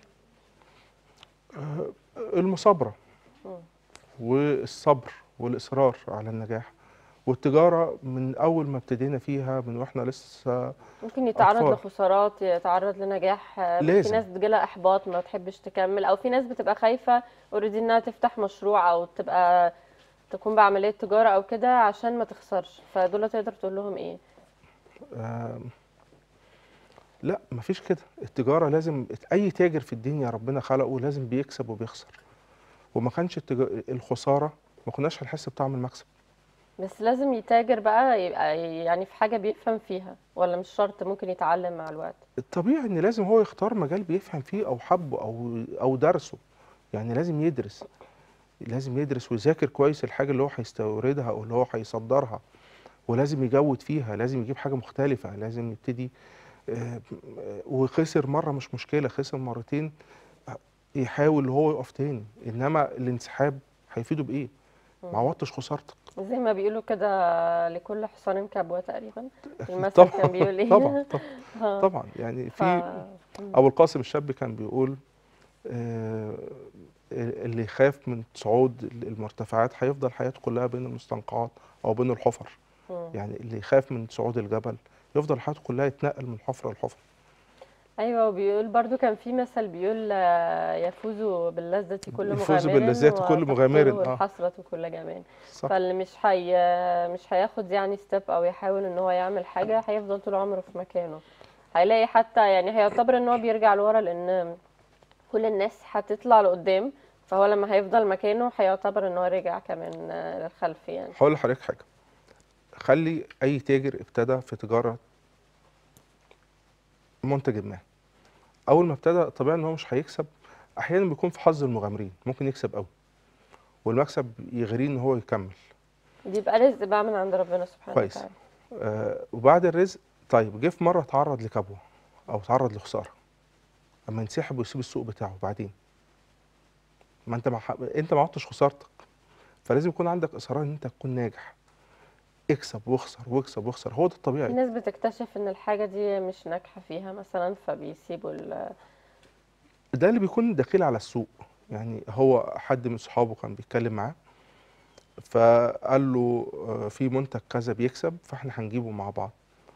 S2: المثابره
S1: مم.
S2: والصبر والاصرار على النجاح والتجاره من اول ما ابتدينا فيها من واحنا لسه
S1: ممكن يتعرض
S2: أطفال.
S1: لخسارات يتعرض لنجاح آه، في
S2: لازم.
S1: ناس بتجيلها احباط ما تحبش تكمل او في ناس بتبقى خايفة اوريدي انها تفتح مشروع او تبقى تكون بعملية تجارة او كده عشان ما تخسرش فدول تقدر تقول لهم ايه
S2: آم، لا مفيش كده التجارة لازم أي تاجر في الدنيا ربنا خلقه لازم بيكسب وبيخسر وما كانش التجا... الخسارة ما كناش هنحس بطعم المكسب
S1: بس لازم يتاجر بقى يبقى يعني في حاجة بيفهم فيها ولا مش شرط ممكن يتعلم مع الوقت
S2: الطبيعي إن لازم هو يختار مجال بيفهم فيه أو حبه أو أو درسه يعني لازم يدرس لازم يدرس ويذاكر كويس الحاجة اللي هو هيستوردها أو اللي هو هيصدرها ولازم يجود فيها لازم يجيب حاجة مختلفة لازم يبتدي آه، وخسر مرة مش مشكلة خسر مرتين آه، يحاول هو يقف تاني إنما الانسحاب هيفيده بإيه؟ ما عوضتش خسارتك
S1: زي ما بيقولوا كده لكل حصان كبوة تقريبا المثل
S2: طبعا
S1: كان بيقول ايه
S2: طبعا طبعا
S1: آه.
S2: طبعا يعني
S1: ف...
S2: في ابو القاسم الشاب كان بيقول آه، اللي يخاف من صعود المرتفعات هيفضل حياته كلها بين المستنقعات او بين الحفر
S1: مم.
S2: يعني اللي يخاف من صعود الجبل يفضل حياته كلها يتنقل من حفره لحفره
S1: ايوه وبيقول برضو كان في مثل بيقول آه، يفوز باللذة كل
S2: يفوز
S1: مغامر
S2: باللذات كل مغامر،
S1: وتحصله
S2: آه.
S1: الحسرة كل جمال
S2: صح
S1: فاللي مش حي مش هياخد يعني ستيب او يحاول ان هو يعمل حاجة هيفضل طول عمره في مكانه هيلاقي حتى يعني هيعتبر ان هو بيرجع لورا لان كل الناس هتطلع لقدام فهو لما هيفضل مكانه هيعتبر ان هو رجع كمان آه، للخلف يعني
S2: هقول لحضرتك حاجه خلي اي تاجر ابتدى في تجاره منتج ما اول ما ابتدى طبيعي ان هو مش هيكسب احيانا بيكون في حظ المغامرين ممكن يكسب قوي والمكسب يغريه ان هو يكمل
S1: بيبقى رزق بقى من عند ربنا سبحانه
S2: كويس.
S1: وتعالى
S2: آه وبعد الرزق طيب جه في مره اتعرض لكبوه او اتعرض لخساره اما ينسحب ويسيب السوق بتاعه بعدين ما انت ما ح... انت ما عدتش خسارتك فلازم يكون عندك اصرار ان انت تكون ناجح اكسب واخسر واكسب واخسر هو ده
S1: في
S2: الطبيعي
S1: ناس بتكتشف ان الحاجة دي مش ناجحة فيها مثلا فبيسيبوا ال
S2: ده اللي بيكون دخيل على السوق يعني هو حد من صحابه كان بيتكلم معاه فقال له آه، في منتج كذا بيكسب فاحنا هنجيبه مع بعض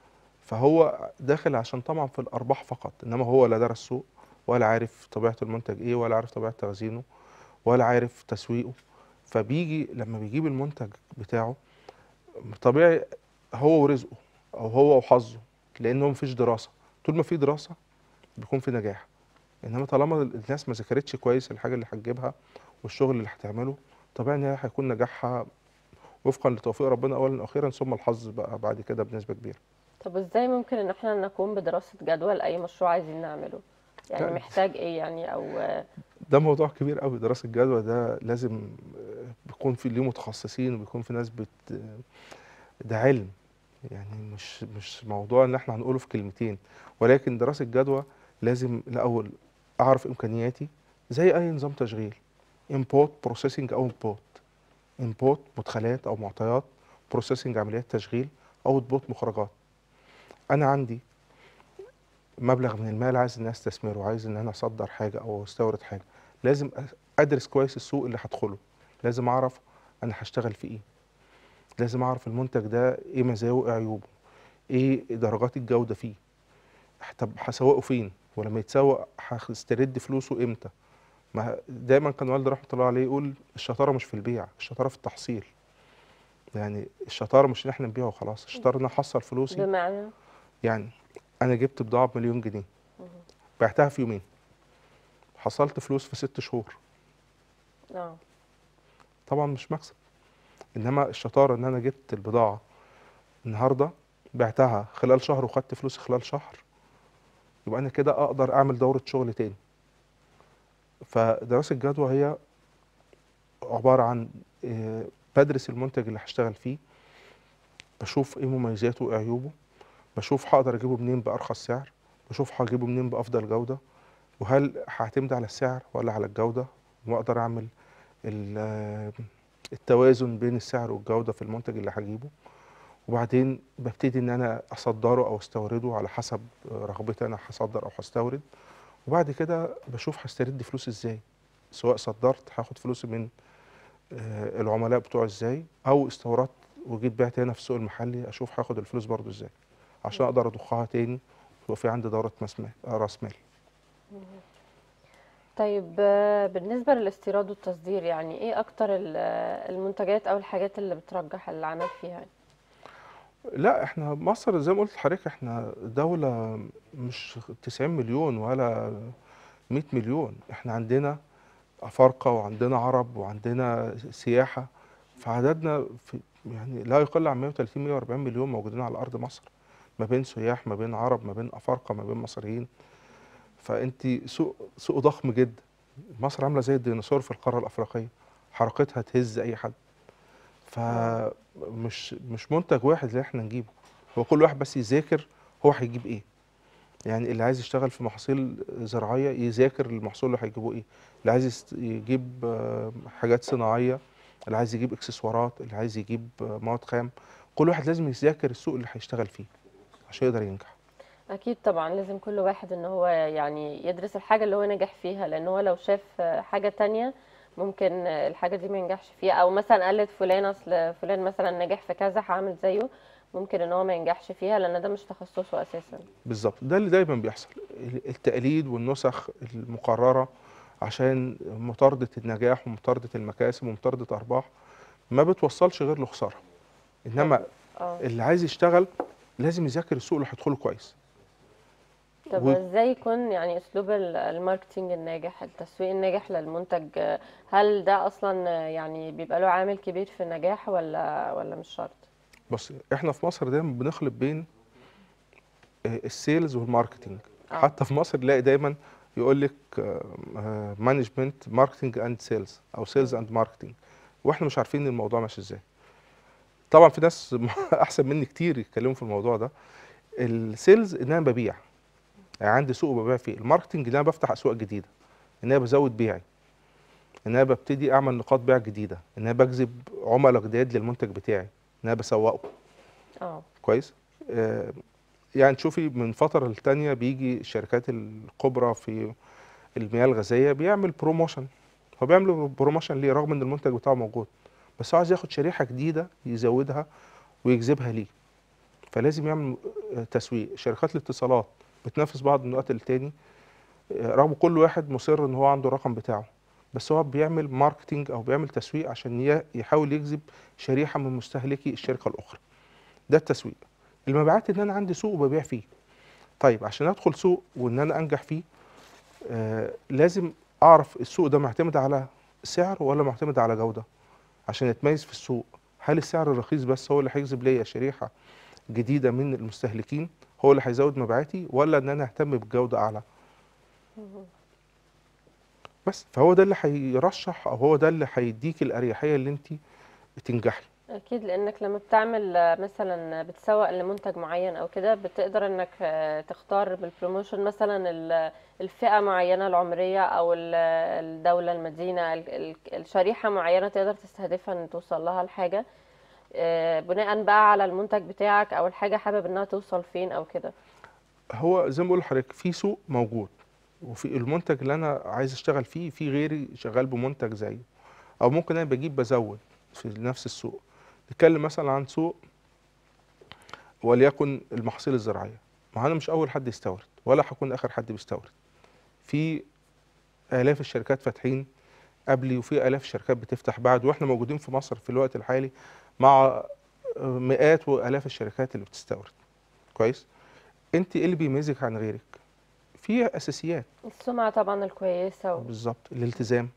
S2: فهو داخل عشان طبعا في الارباح فقط انما هو لا درس سوق ولا عارف طبيعه المنتج ايه ولا عارف طبيعه تخزينه ولا عارف تسويقه فبيجي لما بيجيب المنتج بتاعه طبيعي هو ورزقه او هو وحظه لانه مفيش دراسه طول ما في دراسه بيكون في نجاح انما طالما الناس ما ذاكرتش كويس الحاجه اللي هتجيبها والشغل اللي هتعمله طبيعي ان هي هيكون نجاحها وفقا لتوفيق ربنا اولا واخيرا ثم الحظ بقى بعد كده بنسبه كبيره
S1: طب ازاي ممكن ان احنا نقوم بدراسة جدوى لأي مشروع عايزين نعمله يعني
S2: لا.
S1: محتاج ايه يعني او
S2: ده موضوع كبير قوي دراسه الجدوى ده لازم آه، بيكون في ليه متخصصين وبيكون في ناس بت ده علم يعني مش مش موضوع ان احنا هنقوله في كلمتين ولكن دراسه جدوى لازم الاول اعرف امكانياتي زي اي نظام تشغيل import processing او import import مدخلات او معطيات processing عمليات تشغيل output مخرجات انا عندي مبلغ من المال عايز ان انا استثمره عايز ان انا اصدر حاجه او استورد حاجه لازم أ- ادرس كويس السوق اللي هدخله لازم اعرف انا هشتغل في ايه لازم اعرف المنتج ده ايه مزاياه وايه عيوبه ايه درجات الجوده فيه طب هسوقه فين ولما يتسوق هسترد فلوسه امتى ما دايما كان والدي رحمه الله عليه يقول الشطاره مش في البيع الشطاره في التحصيل يعني الشطاره مش ان احنا نبيع وخلاص الشطاره ان انا احصل فلوسي
S1: بمعنى
S2: يعني انا جبت بضاعه بمليون جنيه
S1: مهم.
S2: بعتها في يومين حصلت فلوس في ست شهور
S1: اه
S2: طبعا مش مكسب انما الشطاره ان انا جبت البضاعه النهارده بعتها خلال شهر وخدت فلوسي خلال شهر يبقى انا كده اقدر اعمل دوره شغل تاني فدراسه الجدوى هي عباره عن آه، بدرس المنتج اللي هشتغل فيه بشوف ايه مميزاته وايه عيوبه بشوف هقدر اجيبه منين بارخص سعر بشوف هجيبه منين بافضل جوده وهل هعتمد على السعر ولا على الجوده واقدر اعمل ال- التوازن بين السعر والجوده في المنتج اللي هجيبه وبعدين ببتدي ان انا اصدره او استورده على حسب رغبتي انا هصدر او هستورد وبعد كده بشوف هسترد فلوس ازاي سواء صدرت هاخد فلوسي من آه، العملاء بتوعي ازاي او استوردت وجيت بعت هنا في السوق المحلي اشوف هاخد الفلوس برضو ازاي عشان اقدر اضخها تاني ويبقى في عندي دوره مسمى راس مال
S1: طيب آه، بالنسبة للاستيراد والتصدير يعني ايه اكتر ال- آه، المنتجات او الحاجات اللي بترجح العمل فيها
S2: لا احنا مصر زي ما قلت لحضرتك احنا دولة مش 90 مليون ولا 100 مليون احنا عندنا أفارقة وعندنا عرب وعندنا سياحة فعددنا في يعني لا يقل عن 130 140 مليون موجودين على أرض مصر ما بين سياح ما بين عرب ما بين أفارقة ما بين مصريين فأنت سوق سوق ضخم جدا مصر عاملة زي الديناصور في القارة الأفريقية حركتها تهز أي حد فمش مش منتج واحد اللي احنا نجيبه هو كل واحد بس يذاكر هو هيجيب ايه يعني اللي عايز يشتغل في محاصيل زراعية يذاكر المحصول اللي هيجيبه ايه اللي عايز يست- يجيب آه، حاجات صناعية اللي عايز يجيب اكسسوارات اللي عايز يجيب آه، مواد خام كل واحد لازم يذاكر السوق اللي هيشتغل فيه عشان يقدر ينجح
S1: اكيد طبعا لازم كل واحد ان هو يعني يدرس الحاجة اللي هو نجح فيها لان هو لو شاف آه، حاجة تانية ممكن الحاجة دي ما ينجحش فيها او مثلا قلد فلان اصل فلان مثلا نجح في كذا هعمل زيه ممكن ان هو ما ينجحش فيها لان ده مش تخصصه اساسا
S2: بالظبط ده اللي دايما بيحصل التقليد والنسخ المقررة عشان مطاردة النجاح ومطاردة المكاسب ومطاردة أرباح ما بتوصلش غير لخسارة إنما
S1: اه
S2: اللي عايز يشتغل لازم يذاكر السوق اللي هيدخله كويس
S1: طب
S2: و-
S1: ازاي يكون يعني اسلوب ال- الماركتينج الناجح التسويق الناجح للمنتج آه، هل ده اصلا آه، يعني بيبقى له عامل كبير في النجاح ولا ولا مش شرط
S2: بص احنا في مصر دايما بنخلط بين آه، السيلز والماركتينج
S1: اه
S2: حتى في مصر تلاقي دايما يقول لك مانجمنت ماركتينج اند سيلز او سيلز
S1: مم.
S2: اند ماركتينج واحنا مش عارفين الموضوع ماشي ازاي طبعا في ناس احسن مني كتير يتكلموا في الموضوع ده السيلز ان انا ببيع يعني عندي سوق ببيع فيه الماركتينج ان انا بفتح اسواق جديده ان انا بزود بيعي ان انا ببتدي اعمل نقاط بيع جديده ان انا بجذب عملاء جداد للمنتج بتاعي ان انا بسوقه
S1: اه
S2: كويس آه، يعني تشوفي من فترة للتانية بيجي الشركات الكبرى في المياه الغازية بيعمل بروموشن هو بيعمل بروموشن ليه رغم ان المنتج بتاعه موجود بس هو عايز ياخد شريحة جديدة يزودها ويجذبها ليه فلازم يعمل آه، تسويق شركات الاتصالات بتنافس بعض من وقت للتاني آه، رغم كل واحد مصر ان هو عنده الرقم بتاعه بس هو بيعمل ماركتينج او بيعمل تسويق عشان ي- يحاول يجذب شريحة من مستهلكي الشركة الأخرى ده التسويق المبيعات ان انا عندي سوق وببيع فيه طيب عشان ادخل سوق وان انا انجح فيه آه لازم اعرف السوق ده معتمد على سعر ولا معتمد على جودة عشان اتميز في السوق هل السعر الرخيص بس هو اللي هيجذب ليا شريحة جديدة من المستهلكين هو اللي هيزود مبيعاتي ولا ان انا اهتم بجودة اعلى بس فهو ده اللي هيرشح او هو ده اللي هيديك الاريحية اللي انت تنجحي
S1: اكيد لانك لما بتعمل آه، مثلا بتسوق لمنتج معين او كده بتقدر انك آه، تختار بالبروموشن مثلا ال- الفئة معينة العمرية او ال- الدولة المدينة ال- ال- الشريحة معينة تقدر تستهدفها ان توصل لها الحاجة آه، بناء بقى على المنتج بتاعك او الحاجة حابب انها توصل فين او كده
S2: هو زي ما بقول لحضرتك في سوق موجود وفي المنتج اللي انا عايز اشتغل فيه في غيري شغال بمنتج زيه او ممكن انا بجيب بزود في نفس السوق نتكلم مثلا عن سوق وليكن المحاصيل الزراعيه ما انا مش اول حد يستورد ولا هكون اخر حد بيستورد في الاف الشركات فاتحين قبلي وفي الاف الشركات بتفتح بعد واحنا موجودين في مصر في الوقت الحالي مع مئات والاف الشركات اللي بتستورد كويس انت ايه اللي بيميزك عن غيرك في اساسيات
S1: السمعة طبعا الكويسة و...
S2: بالظبط الالتزام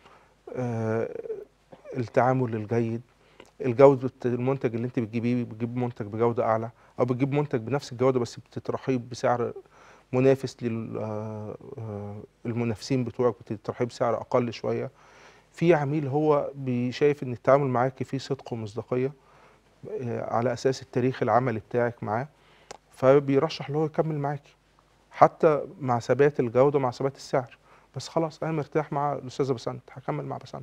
S2: آه التعامل الجيد الجودة المنتج اللي انت بتجيبيه بتجيب منتج بجودة اعلى او بتجيب منتج بنفس الجودة بس بتطرحيه بسعر منافس للمنافسين بتوعك بتطرحيه بسعر اقل شوية في عميل هو بيشايف ان التعامل معاك فيه صدق ومصداقية آه، على اساس التاريخ العملي بتاعك معاه فبيرشح اللي هو يكمل معاكي حتى مع ثبات الجودة مع ثبات السعر بس خلاص انا مرتاح مع الاستاذة بسنت هكمل مع بسنت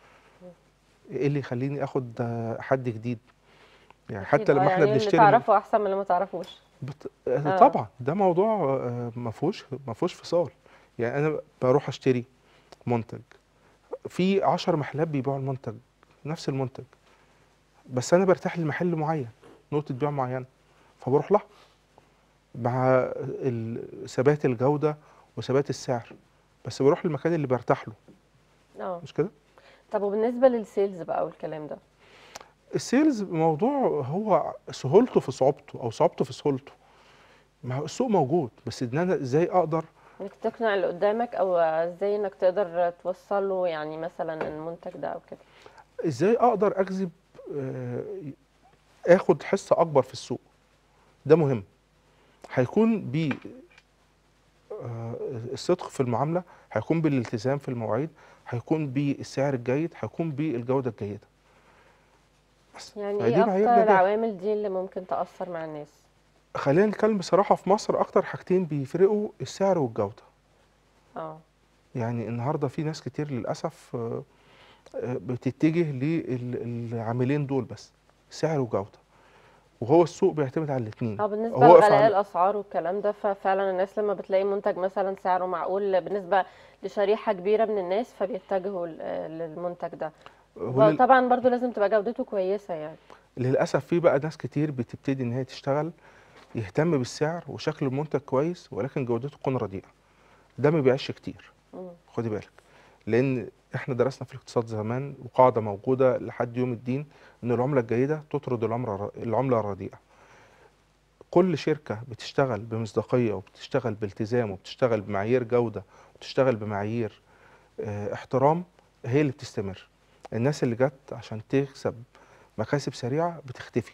S2: ايه اللي يخليني اخد آه، حد جديد يعني
S1: أكيد
S2: حتى
S1: آه،
S2: لما احنا
S1: يعني اللي
S2: بنشتري من-
S1: تعرفه احسن من اللي ما تعرفوش
S2: بت... آه.
S1: آه.
S2: طبعا ده موضوع آه، ما فيهوش ما فيهوش فصال يعني انا بروح اشتري منتج في عشر محلات بيبيعوا المنتج نفس المنتج بس انا برتاح لمحل معين نقطة بيع معينة فبروح لها مع ال- ثبات الجودة وثبات السعر بس بروح للمكان اللي برتاح له
S1: اه
S2: مش كده
S1: طب وبالنسبة للسيلز بقى والكلام ده
S2: السيلز موضوع هو سهولته في صعوبته او صعوبته في سهولته ما هو السوق موجود بس ان انا ازاي اقدر
S1: انك تقنع اللي قدامك او ازاي انك تقدر توصل له يعني مثلا المنتج ده او كده
S2: ازاي اقدر اجذب آه، اخد حصه اكبر في السوق ده مهم هيكون ب آه، الصدق في المعامله هيكون بالالتزام في المواعيد هيكون بالسعر الجيد هيكون بالجوده الجيده بس
S1: يعني
S2: فدي
S1: ايه
S2: معايير
S1: اكتر
S2: نجاح.
S1: العوامل دي اللي ممكن تأثر مع الناس
S2: خلينا نتكلم بصراحه في مصر اكتر حاجتين بيفرقوا السعر والجوده
S1: اه
S2: يعني النهارده في ناس كتير للاسف آه، آه، بتتجه للعاملين دول بس سعر وجوده وهو السوق بيعتمد على الاثنين
S1: اه بالنسبة
S2: هو واقف
S1: لغلاء
S2: على-
S1: الأسعار والكلام ده ففعلا الناس لما بتلاقي منتج مثلا سعره معقول بالنسبة لشريحة كبيرة من الناس فبيتجهوا ل- للمنتج ده
S2: هو لل-
S1: طبعا برضو لازم تبقى جودته كويسة يعني
S2: للاسف في بقى ناس كتير بتبتدي ان هي تشتغل يهتم بالسعر وشكل المنتج كويس ولكن جودته تكون رديئه ده ما بيعيش كتير
S1: مم.
S2: خدي بالك لان احنا درسنا في الاقتصاد زمان وقاعده موجوده لحد يوم الدين ان العمله الجيده تطرد العمله العمله الرديئه كل شركه بتشتغل بمصداقيه وبتشتغل بالتزام وبتشتغل بمعايير جوده وبتشتغل بمعايير اه احترام هي اللي بتستمر الناس اللي جت عشان تكسب مكاسب سريعه بتختفي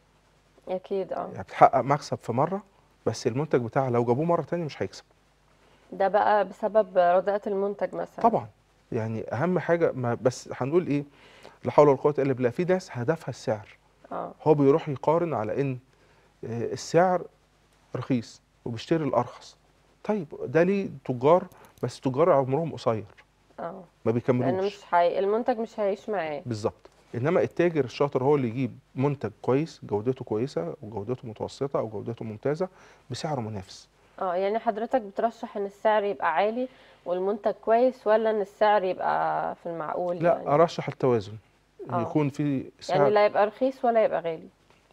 S1: أكيد اه
S2: يعني بتحقق مكسب في مره بس المنتج بتاعها لو جابوه مره تانية مش هيكسب
S1: ده بقى بسبب رداءة المنتج مثلا
S2: طبعا يعني اهم حاجه ما بس هنقول ايه لا حول ولا قوه الا بالله في ناس هدفها السعر
S1: اه
S2: هو بيروح يقارن على ان آه، السعر رخيص وبيشتري الارخص طيب ده ليه تجار بس تجار عمرهم قصير
S1: اه
S2: ما
S1: لأنه
S2: بيكملوش
S1: مش حي... المنتج مش هيعيش معاه
S2: بالظبط انما التاجر الشاطر هو اللي يجيب منتج كويس جودته كويسه وجودته متوسطه او جودته ممتازه بسعر منافس
S1: اه يعني حضرتك بترشح ان السعر يبقى عالي والمنتج كويس ولا ان السعر يبقى في المعقول
S2: لا
S1: يعني
S2: ارشح التوازن
S1: آه.
S2: يكون في
S1: يعني
S2: سعر
S1: لا يبقى رخيص ولا يبقى غالي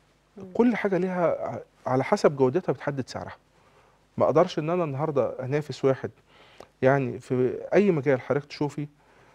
S2: كل حاجه ليها ع- على حسب جودتها بتحدد سعرها ما اقدرش ان انا النهارده انافس واحد يعني في اي مجال حضرتك تشوفي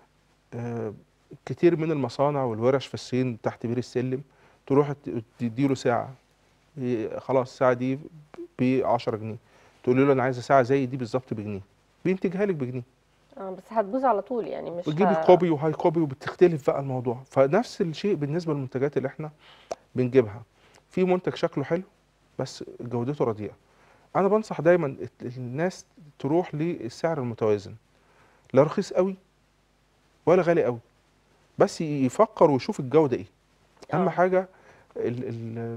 S2: آه، كتير من المصانع والورش في الصين تحت بير السلم تروح ت- تديله ساعه ي- خلاص الساعه دي ب 10 جنيه تقولي له انا عايزه ساعه زي دي بالظبط بجنيه بينتجها لك بجنيه
S1: اه بس هتبوظ على طول يعني مش
S2: بتجيبي
S1: ه...
S2: كوبي وهاي كوبي وبتختلف بقى الموضوع فنفس الشيء بالنسبه للمنتجات اللي احنا بنجيبها في منتج شكله حلو بس جودته رديئه انا بنصح دايما ال- الناس تروح للسعر المتوازن لا رخيص قوي ولا غالي قوي بس يفكر ويشوف الجوده ايه اهم
S1: آه.
S2: حاجه ال ال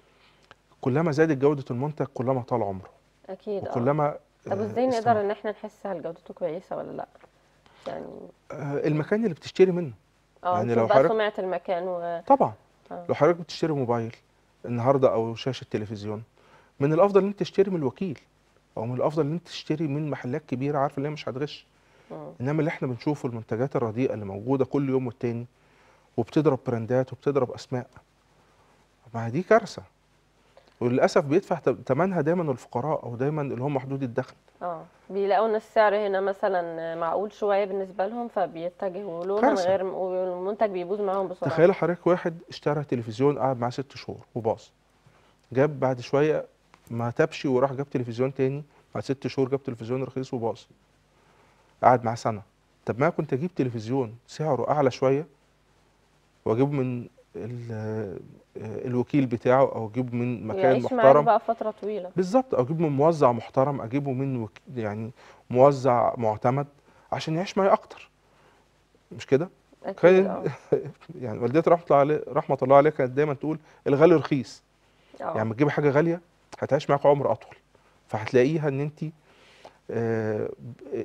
S2: كلما زادت جوده المنتج كلما طال عمره
S1: اكيد اه
S2: وكلما
S1: طب
S2: آه،
S1: ازاي
S2: استمر.
S1: نقدر ان احنا نحس هل جودته كويسه ولا لا يعني
S2: آه، المكان اللي بتشتري منه
S1: اه
S2: يعني
S1: نشوف
S2: لو
S1: بقى
S2: حضرتك-
S1: سمعه المكان و
S2: طبعا
S1: آه.
S2: لو حضرتك بتشتري موبايل النهارده او شاشه تلفزيون من الافضل ان انت تشتري من الوكيل او من الافضل ان انت تشتري من محلات كبيره عارفه ان هي مش هتغش
S1: مم.
S2: انما اللي احنا بنشوفه المنتجات الرديئه اللي موجوده كل يوم والتاني وبتضرب براندات وبتضرب اسماء ما دي كارثه وللاسف بيدفع ت- ثمنها دايما الفقراء او دايما اللي هم محدود الدخل
S1: اه بيلاقوا ان السعر هنا مثلا معقول شويه بالنسبه لهم فبيتجهوا له من
S2: كارثة.
S1: غير والمنتج بيبوظ معاهم بسرعه
S2: تخيل حضرتك واحد اشترى تلفزيون قعد معاه ست شهور وباظ جاب بعد شويه ما تبشي وراح جاب تلفزيون تاني بعد ست شهور جاب تلفزيون رخيص وباظ قعد معاه سنه طب ما كنت اجيب تلفزيون سعره اعلى شويه واجيبه من ال- الوكيل بتاعه او اجيبه من مكان
S1: يعيش معاك
S2: محترم
S1: بقى فتره طويله
S2: بالظبط او اجيبه من موزع محترم اجيبه من وك... يعني موزع معتمد عشان يعيش معايا اكتر مش كده
S1: اكيد
S2: كان
S1: اه
S2: يعني والدتي رحمه الله عليه رحمه الله عليها كانت دايما تقول الغالي رخيص
S1: اه
S2: يعني لما تجيبي حاجه غاليه هتعيش معاك عمر اطول فهتلاقيها ان انت آه، ب-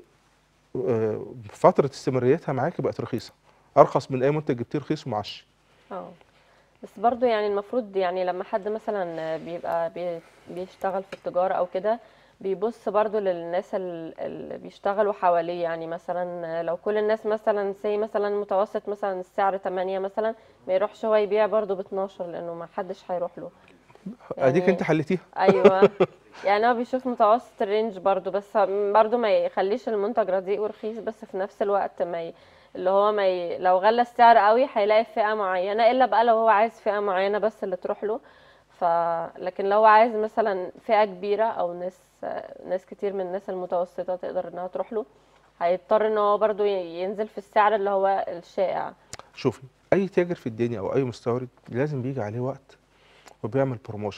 S2: آه، فتره استمراريتها معاكي بقت رخيصه ارخص من اي منتج جبتيه رخيص ومعش
S1: اه بس برضو يعني المفروض يعني لما حد مثلا بيبقى بي- بيشتغل في التجارة او كده بيبص برضو للناس ال- اللي بيشتغلوا حواليه يعني مثلا لو كل الناس مثلا سي مثلا متوسط مثلا السعر 8 مثلا ما يروحش هو يبيع برضو ب 12 لانه ما حدش هيروح له
S2: اديك
S1: يعني
S2: انت حليتيها
S1: ايوه يعني هو بيشوف متوسط الرينج برضو بس برضو ما يخليش المنتج رديء ورخيص بس في نفس الوقت ما ي... اللي هو ما ي... لو غلى السعر قوي هيلاقي فئة معينة الا بقى لو هو عايز فئة معينة بس اللي تروح له ف لكن لو هو عايز مثلا فئة كبيرة او ناس ناس كتير من الناس المتوسطة تقدر انها تروح له هيضطر ان هو برضو ي- ينزل في السعر اللي هو الشائع
S2: شوفي اي تاجر في الدنيا او اي مستورد لازم بيجي عليه وقت وبيعمل بروموشن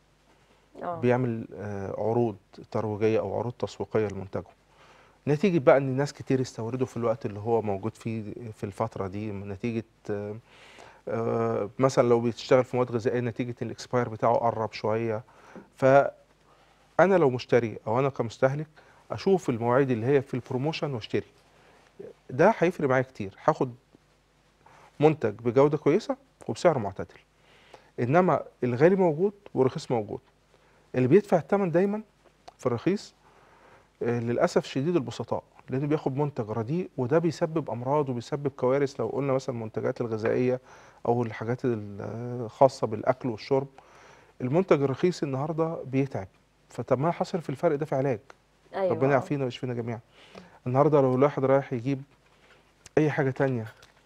S1: اه
S2: بيعمل آه، عروض ترويجيه او عروض تسويقيه لمنتجه نتيجه بقى ان ناس كتير استوردوا في الوقت اللي هو موجود فيه في الفتره دي نتيجه آه، آه، مثلا لو بيشتغل في مواد غذائيه نتيجه الاكسباير بتاعه قرب شويه فانا لو مشتري او انا كمستهلك اشوف المواعيد اللي هي في البروموشن واشتري ده هيفرق معايا كتير هاخد منتج بجوده كويسه وبسعر معتدل انما الغالي موجود والرخيص موجود اللي بيدفع الثمن دايما في الرخيص آه، للاسف شديد البسطاء لانه بياخد منتج رديء وده بيسبب امراض وبيسبب كوارث لو قلنا مثلا المنتجات الغذائيه او الحاجات الخاصه بالاكل والشرب المنتج الرخيص النهارده بيتعب فطب ما حصل في الفرق ده في علاج
S1: ايوه
S2: ربنا يعافينا ويشفينا جميعا النهارده لو الواحد رايح يجيب اي حاجه تانية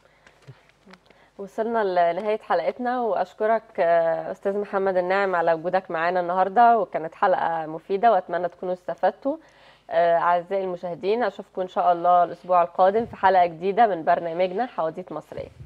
S1: وصلنا لنهاية حلقتنا وأشكرك آه، أستاذ محمد الناعم على وجودك معانا النهاردة وكانت حلقة مفيدة وأتمنى تكونوا استفدتوا آه، أعزائي المشاهدين أشوفكم إن شاء الله الأسبوع القادم في حلقة جديدة من برنامجنا حواديت مصرية